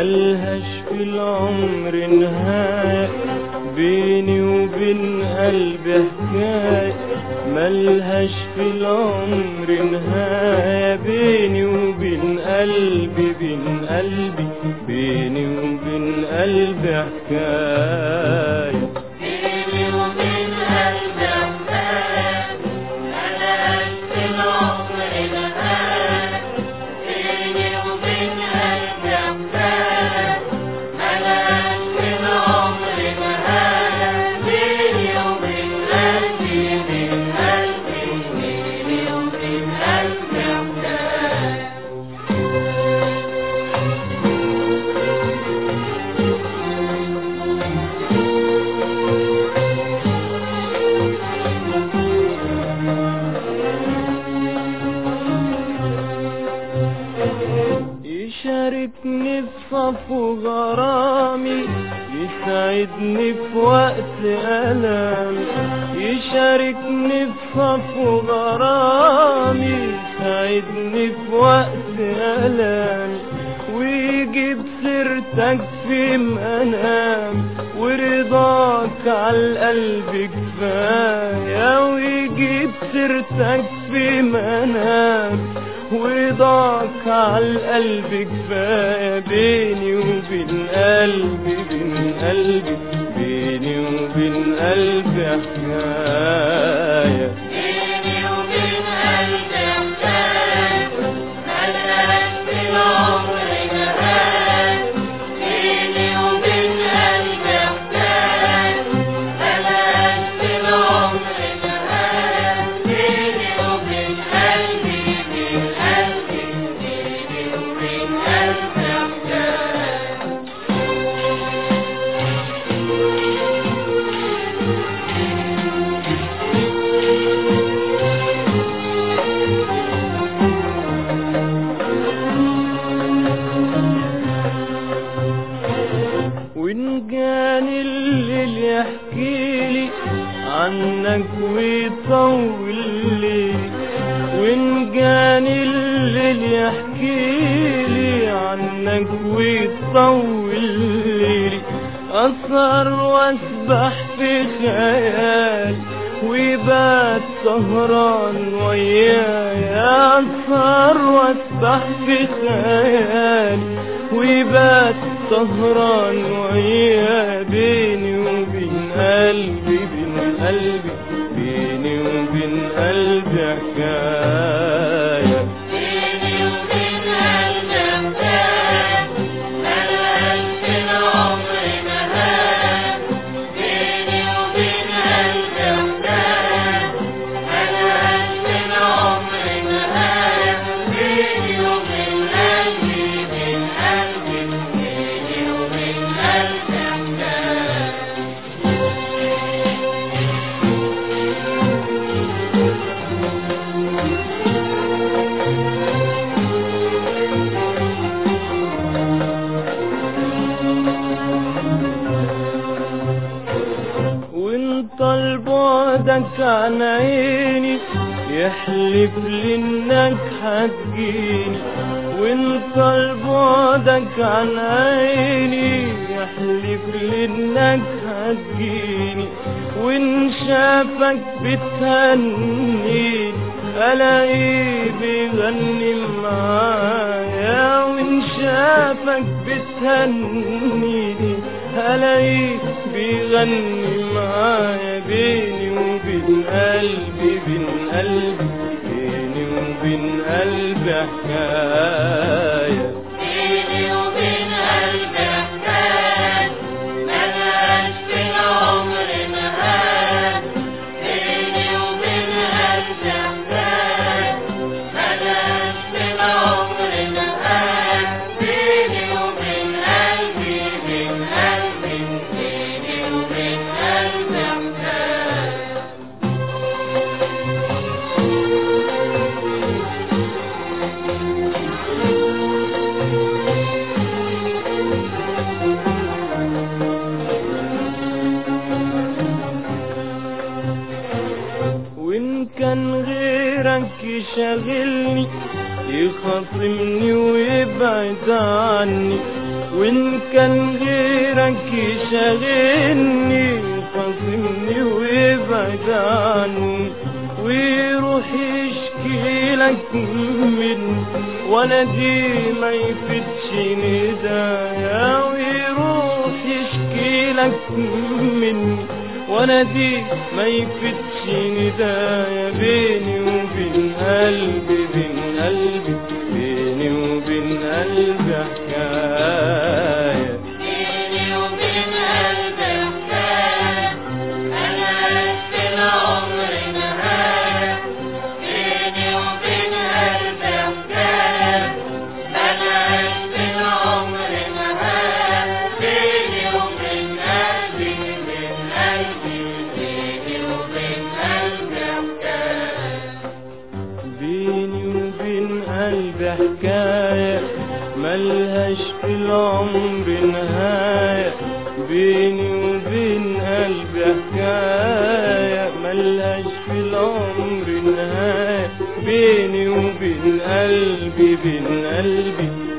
ملهاش في العمر نهاية بيني وبين قلبي حكاية ملهاش في العمر نهاية بيني وبين قلبي بين قلبي بيني وبين قلبي حكاية بيني وبين قلبي حكاية ملهاش في العمر نهاية بيني وبين قلبي حكاية ملهاش في العمر نهاية بيني وبين قلبي بين قلبي بيني وبين قلبي حكاية يشاركني في صف غرامي يساعدني في وقت ألامي يشاركني في صف غرامي يساعدني في وقت ألامي ويجيب سيرتك في منام ورضاك على القلب كفاية ويجيب سيرتك في منام ورضاك على القلب كفاية بيني وبين قلبي بين قلبي بيني وبين قلبي حكاية بيني وبين قلبي حكاية ملهاش في العمر نهاية بيني وبين قلبي حكاية ملهاش في العمر نهاية بيني وبين قلبي بين قلبي بيني وبين قلبي حكاية وإن كان الليل يحكي لي عنك ويطول لي وإن كان الليل يحكي لي عنك ويطول لي أسهر وأسبح في خيال ويبات سهران وياي أسهر وأسبح في خيال ويبات سهران ويا بيني وبين قلبي بين قلبي بيني وبين قلبي حكاية بيني وبين قلبي حكاية ملهاش في العمر نهاية بيني وبين قلبي حكاية ملهاش في العمر نهاية بيني وبين قلبي بين قلبي بيني وبين قلبي حكاية وانت البعدك عن عيني يحلف لي انك هتجيني وانت البعدك عن عيني يحلف لي انك هتجيني وان شافك بتهنيني الاقيه بيغني معايا وان شافك بتهنيني الاقيه بيغني معايا بيني وبين قلبي بين قلبي بيني وبين قلبي حكايه بيني وبين قلبي حكاية ملهاش في العمر نهاية بيني وبين قلبي حكاية ملهاش في العمر نهاية بيني وبين قلبي بين قلبي بيني وبين قلبي حكاية وإن كان غيرك يشغلني يخاصمني ويبعد عني وإن كان غيرك يشغلني خاصمني ويبعد عني ويروح يشكي لك من ولدي ما يفتش ندايا ويروح يشكي لك من ولدي ما يفتش ندايا بيني وبين قلبي بين قلبي بيني وبين قلبي حكايه بيني وبين قلبي حكاية ملهاش في العمر نهاية بيني وبين قلبي حكاية ملهاش في العمر نهاية بيني وبين قلبي من قلبي بيني وبين قلبي حكاية بيني وبين قلبي حكاية ملهاش في العمر نهاية بيني وبين قلبي حكاية ملهاش في العمر نهاية بيني وبين قلبي بين قلبي